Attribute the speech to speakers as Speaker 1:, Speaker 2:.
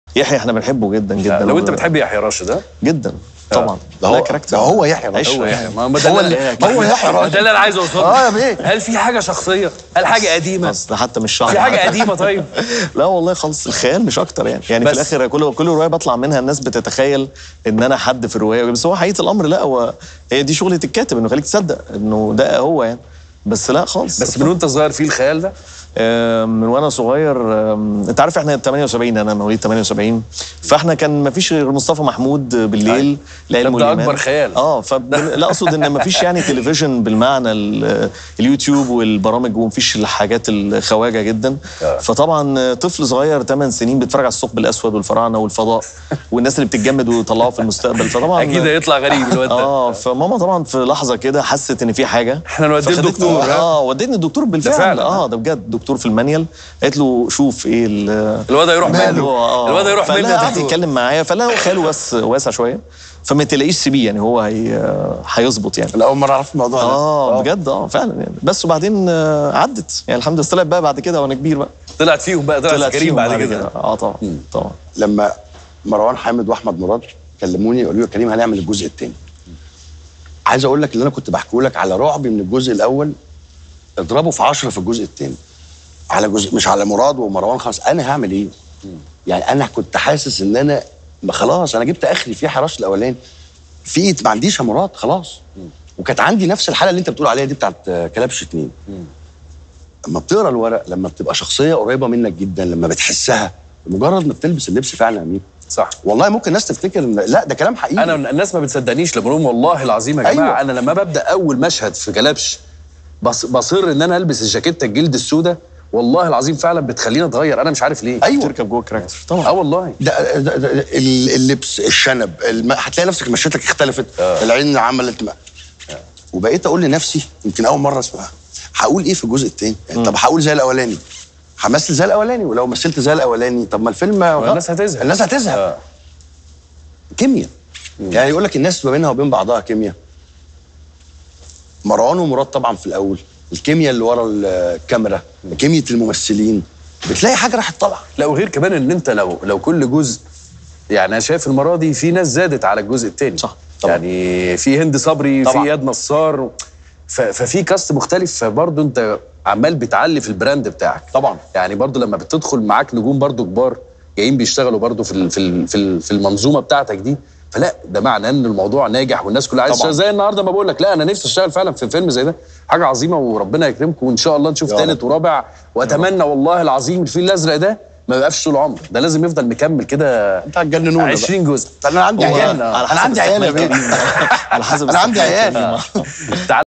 Speaker 1: يحيى احنا بنحبه جدا جدا
Speaker 2: لو انت بتحب يحيى راشد ها
Speaker 1: جدا طبعا
Speaker 3: ده
Speaker 1: لا
Speaker 3: هو
Speaker 1: كاركتر
Speaker 3: ده هو يحيى
Speaker 1: عشرة.
Speaker 2: هو يحيى ما ده
Speaker 3: هو
Speaker 2: اللي
Speaker 3: اللي- هو يحيى
Speaker 2: ما
Speaker 3: راشد.
Speaker 2: ده اللي انا عايز اوصله
Speaker 3: اه يا بيه
Speaker 2: هل في حاجه شخصيه هل حاجه قديمه
Speaker 1: بس ده حتى مش شعر
Speaker 2: في حاجه قديمه طيب
Speaker 1: لا والله خالص الخيال مش اكتر يعني يعني
Speaker 2: بس.
Speaker 1: في الاخر كل كل روايه بطلع منها الناس بتتخيل ان انا حد في الروايه بس هو حقيقه الامر لا هو هي دي شغله الكاتب انه يخليك تصدق انه ده هو يعني بس لا خالص
Speaker 2: بس من وانت صغير في الخيال ده
Speaker 1: آه، من وانا صغير آم، انت عارف احنا 78 انا مواليد 78 فاحنا كان ما فيش غير مصطفى محمود بالليل العلم
Speaker 2: طب ده
Speaker 1: والإيمان.
Speaker 2: أكبر خيال.
Speaker 1: اه فب... لا اقصد ان ما فيش يعني تلفزيون بالمعنى ال- اليوتيوب والبرامج وما فيش الحاجات الخواجه جدا
Speaker 2: آه.
Speaker 1: فطبعا طفل صغير 8 سنين بيتفرج على الثقب الاسود والفراعنه والفضاء والناس اللي بتتجمد ويطلعوا في المستقبل فطبعا
Speaker 2: اكيد هيطلع غريب الواد ده
Speaker 1: اه فماما طبعا في لحظه كده حست ان في حاجه
Speaker 2: احنا نوديه
Speaker 1: فخدتني-
Speaker 2: لدكتور، ها؟
Speaker 1: اه وديتني الدكتور بالفعل
Speaker 2: فعلا.
Speaker 1: اه ده بجد دكتور في المانيال قالت له شوف ايه ال-
Speaker 2: الواد هيروح
Speaker 1: ماله
Speaker 2: منه
Speaker 1: آه.
Speaker 2: الواد هيروح
Speaker 1: فلا
Speaker 2: منه
Speaker 1: قعد
Speaker 2: دكتور.
Speaker 1: يتكلم معايا فلا هو خياله بس واسع شويه فما تلاقيش سيبيه يعني هو هي هيظبط يعني
Speaker 3: انا اول مره اعرف الموضوع ده
Speaker 1: اه بجد اه فعلا يعني بس وبعدين آه، عدت يعني الحمد لله طلعت بقى بعد كده وانا كبير بقى
Speaker 2: طلعت فيهم بقى طلعت
Speaker 1: طلعت
Speaker 2: كريم
Speaker 1: فيهم
Speaker 2: بعد كده
Speaker 1: اه طبعا طبعا
Speaker 3: لما مروان حامد واحمد مراد كلموني قالوا لي يا كريم هنعمل الجزء الثاني عايز اقول لك اللي انا كنت بحكيه لك على رعب من الجزء الاول اضربه في 10 في الجزء الثاني على جزء مش على مراد ومروان خلاص انا هعمل ايه يعني انا كنت حاسس ان انا ما خلاص انا جبت اخري في حراش الاولاني في ما عنديش يا مراد خلاص وكانت عندي نفس الحاله اللي انت بتقول عليها دي بتاعت آه، كلبش اتنين لما بتقرا الورق لما بتبقى شخصيه قريبه منك جدا لما بتحسها مجرد ما بتلبس اللبس فعلا يا امير
Speaker 2: صح
Speaker 3: والله ممكن الناس تفتكر ان لا ده كلام حقيقي
Speaker 2: انا الناس ما بتصدقنيش لما بقول والله العظيم يا جماعه
Speaker 3: أيوة.
Speaker 2: انا لما ببدا اول مشهد في جلبش بص بصر ان انا البس الجاكيته الجلد السوداء والله العظيم فعلا بتخليني اتغير انا مش عارف ليه
Speaker 3: ايوه
Speaker 1: تركب جوه الكاركتر
Speaker 2: اه
Speaker 1: طبعا
Speaker 2: والله
Speaker 3: ده, ده, ده ال- اللبس الشنب الم... هتلاقي نفسك مشيتك اختلفت
Speaker 2: آه.
Speaker 3: العين عملت ما. وبقيت اقول لنفسي يمكن اول مره اسمعها هقول ايه في الجزء الثاني يعني طب هقول زي الاولاني همثل زي الاولاني ولو مثلت زي الاولاني طب ما الفيلم غلط.
Speaker 2: الناس هتزهق.
Speaker 3: الناس هتزهق
Speaker 2: آه.
Speaker 3: كيمياء يعني يقول لك الناس ما بينها وبين بعضها كيمياء مروان ومراد طبعا في الاول الكيمياء اللي ورا الكاميرا كيمياء الممثلين بتلاقي حاجه راحت طالعه
Speaker 2: لا وغير كمان ان انت لو لو كل جزء يعني انا شايف المره دي في ناس زادت على الجزء الثاني
Speaker 1: صح،
Speaker 3: طبعا.
Speaker 2: يعني في هند صبري في
Speaker 3: طبعا.
Speaker 2: اياد نصار ف- ففي كاست مختلف فبرضه انت عمال بتعلي في البراند بتاعك
Speaker 3: طبعا.
Speaker 2: يعني برضه لما بتدخل معاك نجوم برضه كبار جايين بيشتغلوا برضه في ال- في ال- في ال- في المنظومه بتاعتك دي فلا ده معناه ان الموضوع ناجح والناس كلها عايزه
Speaker 3: طبعا.
Speaker 2: تشتغل زي النهارده ما بقول لك لا انا نفسي اشتغل فعلا في فيلم زي ده حاجه عظيمه وربنا يكرمكم وان شاء الله نشوف
Speaker 3: يا
Speaker 2: ثالث ورابع واتمنى والله العظيم الفيل الازرق ده ما يبقاش طول عمره ده لازم يفضل مكمل كده
Speaker 3: انت هتجننونا بقى.
Speaker 2: 20 جزء
Speaker 3: انا عندي
Speaker 2: هو
Speaker 3: عيال
Speaker 2: على
Speaker 3: انا عندي عيال يا بيه
Speaker 1: على حسب
Speaker 3: انا عندي
Speaker 1: استحمال
Speaker 3: عيال
Speaker 1: كريم.
Speaker 2: تعال